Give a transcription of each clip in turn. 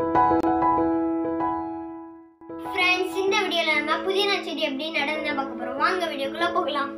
friends இந்த வீடியோல நம்ம புதினா செடி எப்படி நடந்து பார்க்க போறோம் வாங்க வீடியோக்குள்ள போகலாம்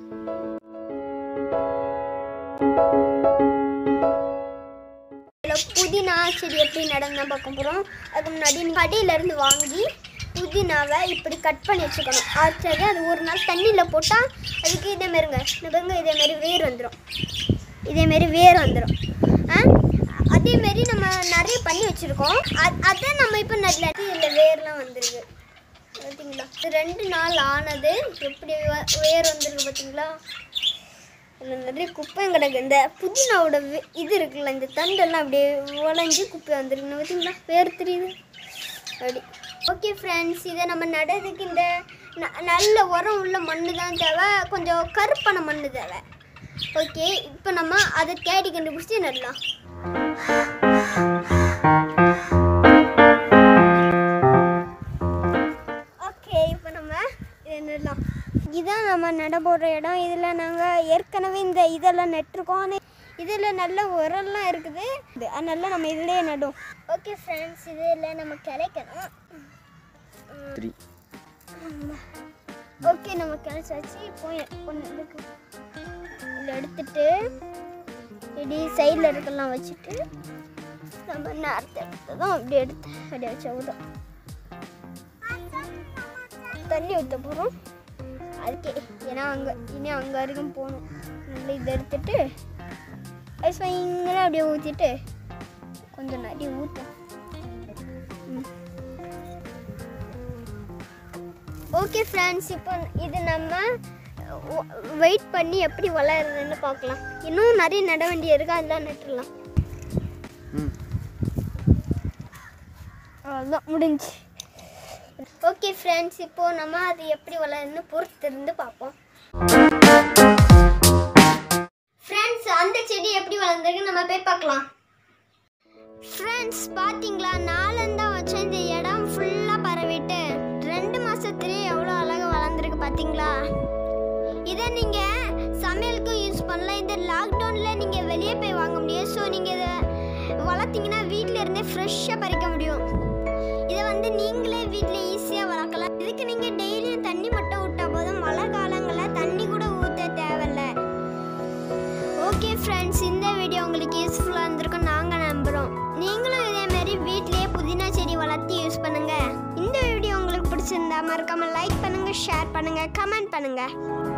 இதுல புதினா செடி எப்படி நடந்து பார்க்க போறோம் அதுக்கு முன்னாடி கடையில இருந்து வாங்கி புதினாவை இப்படி கட் பண்ணி வச்சுக்கணும் ஆச்சாரி அது ஒரு நாள் தண்ணியில் போட்டால் அதுக்கு இதே மாரிங்க இந்த பாருங்க இதே மாதிரி வேர் வந்துடும் இதே மாரி வேர் வந்துடும் அதே மாரி நம்ம நிறைய பண்ணி வச்சுருக்கோம் அது அதை நம்ம இப்போ நல்ல இதில் வேர்லாம் வந்துருக்கு பார்த்தீங்களா இது ரெண்டு நாள் ஆனது எப்படி வ- வேர் வந்திருக்கு பார்த்தீங்களா இதில் நிறைய குப்பையும் கிடக்கு இந்த புதினாவோட வே- இது இருக்குல்ல இந்த தண்டெல்லாம் அப்படியே உடஞ்சி குப்பை வந்துருக்கு பார்த்தீங்களா வேர் தெரியுது அப்படி ஓகே ஃப்ரெண்ட்ஸ் இதை நம்ம நடுறதுக்கு இந்த ந- நல்ல உரம் உள்ள மண்ணு தான் தேவை கொஞ்சம் கருப்பான மண்ணு தேவை ஓகே இப்போ நம்ம அதை தேடி கண்டுபிடிச்சி நடலாம் ஓகே இப்போ நம்ம இதை நடலாம் இதான் நம்ம நட போடுற இடம் இதில் நாங்கள் ஏற்கனவே இந்த இதெல்லாம் நட்டிருக்கோம் ஆனால் இதில் நல்ல உரம்லாம் இருக்குது இது அதனால நம்ம இதிலே நடும் ஓகே ஃப்ரெண்ட்ஸ் இதில் நம்ம கிளைக்கணும் த்ரீ ஓகே நம்ம கிளச்சாச்சு இப்போ ஒன்று இருக்கு இதில் எடுத்துட்டு இப்படி சைடில் இருக்கலாம் வச்சுட்டு நம்ம நேரத்தை எடுத்ததும் அப்படி எடுத்து அப்படியே வச்சா விடும் தண்ணி ஊற்ற போகிறோம் அதுக்கே ஏன்னா அங்கே இனி அங்கே வரைக்கும் போகணும் நல்லா இதை எடுத்துட்டு ஐஸ் வைங்கன்னு அப்படியே ஊற்றிட்டு கொஞ்சம் நிறைய ஊற்றும் ஓகே ஃப்ரெண்ட்ஸ் இப்போ இது நம்ம வெயிட் பண்ணி எப்படி வளருதுன்னு பார்க்கலாம் இன்னும் நிறைய நட வேண்டிய இருக்கு அதெல்லாம் நட்டுடலாம் ம் அவ்வளோதான் முடிஞ்சு ஓகே ஃப்ரெண்ட்ஸ் இப்போ நம்ம அது எப்படி வளருதுன்னு பொறுத்து இருந்து பார்ப்போம் ஃப்ரெண்ட்ஸ் அந்த செடி எப்படி வளர்ந்துருக்கு நம்ம போய் பார்க்கலாம் ஃப்ரெண்ட்ஸ் பார்த்தீங்களா நாலந்தான் வச்ச இந்த இடம் ஃபுல்லாக பரவிட்டு ரெண்டு மாசத்துலயே எவ்வளோ அழகாக வளர்ந்துருக்கு பார்த்தீங்களா இதை நீங்கள் சமையலுக்கும் யூஸ் பண்ணலாம் இந்த லாக்டவுனில் நீங்கள் வெளியே போய் வாங்க முடியும் ஸோ நீங்கள் இதை வளர்த்தீங்கன்னா வீட்டில் இருந்தே ஃப்ரெஷ்ஷாக பறிக்க முடியும் இதை வந்து நீங்களே வீட்டில் ஈஸியாக வளர்க்கலாம் இதுக்கு நீங்கள் டெய்லியும் தண்ணி மட்டும் விட்டால் போதும் மழை காலங்களில் தண்ணி கூட ஊற்ற தேவையில்ல ஓகே ஃப்ரெண்ட்ஸ் இந்த வீடியோ உங்களுக்கு யூஸ்ஃபுல்லாக இருந்திருக்கும் நாங்கள் நம்புகிறோம் நீங்களும் இதே மாதிரி வீட்லயே புதினா செடி வளர்த்து யூஸ் பண்ணுங்க இந்த வீடியோ உங்களுக்கு பிடிச்சிருந்தா மறக்காம லைக் பண்ணுங்க ஷேர் பண்ணுங்க கமெண்ட் பண்ணுங்க